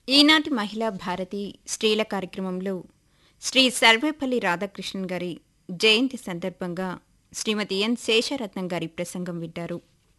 ఈనాటి మహిళా భారతి స్త్రీల కార్యక్రమంలో శ్రీ సర్వేపల్లి రాధాకృష్ణన్ గారి జయంతి సందర్భంగా శ్రీమతి ఎన్ శేషరత్నం గారి ప్రసంగం వింటారు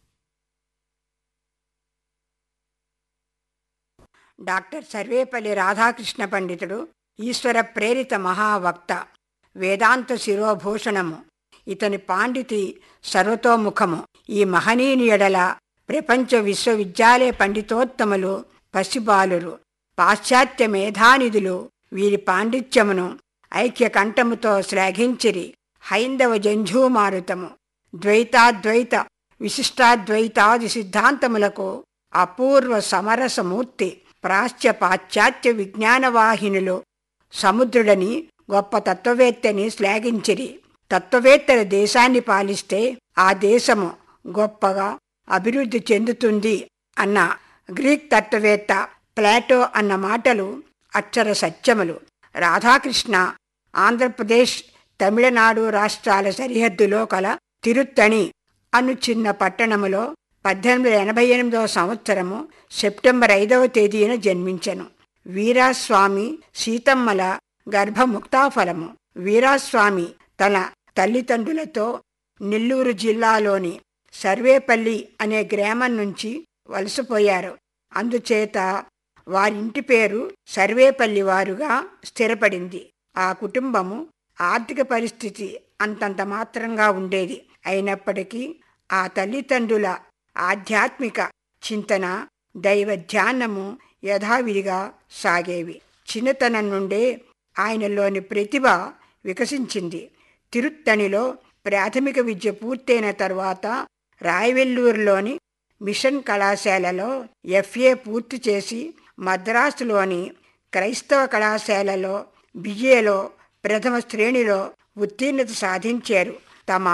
డాక్టర్ సర్వేపల్లి రాధాకృష్ణ పండితుడు ఈశ్వర ప్రేరిత మహావక్త వేదాంత శిరోభూషణము ఇతని పాండితి సర్వతోముఖము ఈ మహనీయుని ఎడల ప్రపంచ విశ్వవిద్యాలయ పండితోత్తములు పసిబాలురు పాశ్చాత్య మేధానిధులు వీరి పాండిత్యమును ఐక్య కంఠముతో శ్లాఘించిరి హైందవ జంఝూమారుతము ద్వైతాద్వైత విశిష్టాద్వైతాది సిద్ధాంతములకు అపూర్వ సమరసమూర్తి ప్రాచ్య పాశ్చాత్య విజ్ఞానవాహినులు సముద్రుడని గొప్ప తత్వవేత్తని శ్లాఘించిరి తత్వవేత్తల దేశాన్ని పాలిస్తే ఆ దేశము గొప్పగా అభివృద్ధి చెందుతుంది అన్న గ్రీక్ తత్వవేత్త ప్లాటో అన్న మాటలు అక్షర సత్యములు రాధాకృష్ణ ఆంధ్రప్రదేశ్ తమిళనాడు రాష్ట్రాల సరిహద్దులో కల తిరుత్తణి అను చిన్న పట్టణములో పద్దెనిమిది వందల ఎనభై ఎనిమిదవ సంవత్సరము సెప్టెంబర్ ఐదవ తేదీన జన్మించెను వీరాస్వామి సీతమ్మల గర్భముక్తాఫలము వీరాస్వామి తన తల్లిదండ్రులతో నెల్లూరు జిల్లాలోని సర్వేపల్లి అనే గ్రామం నుంచి వలసపోయారు అందుచేత వారింటి పేరు సర్వేపల్లి వారుగా స్థిరపడింది ఆ కుటుంబము ఆర్థిక పరిస్థితి అంతంత మాత్రంగా ఉండేది అయినప్పటికీ ఆ తల్లిదండ్రుల ఆధ్యాత్మిక చింతన దైవ ధ్యానము యథావిధిగా సాగేవి చిన్నతనం నుండే ఆయనలోని ప్రతిభ వికసించింది తిరుత్తణిలో ప్రాథమిక విద్య పూర్తయిన తరువాత రాయవెల్లూరులోని మిషన్ కళాశాలలో ఎఫ్ఏ పూర్తి చేసి మద్రాసులోని క్రైస్తవ కళాశాలలో బిఏలో ప్రథమ శ్రేణిలో ఉత్తీర్ణత సాధించారు తమ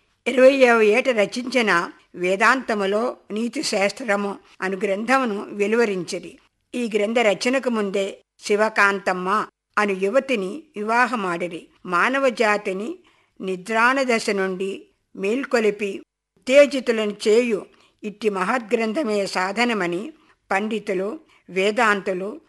ఇరవయవ ఏట రచించిన వేదాంతములో నీతి శాస్త్రము అను గ్రంథమును వెలువరించిరి ఈ గ్రంథ రచనకు ముందే శివకాంతమ్మ అను యువతిని వివాహమాడిరి మానవ జాతిని నిద్రాణ దశ నుండి మేల్కొలిపి ఉత్తేజితులను చేయు ఇట్టి మహద్గ్రంథమే సాధనమని పండితులు వేదాంతులు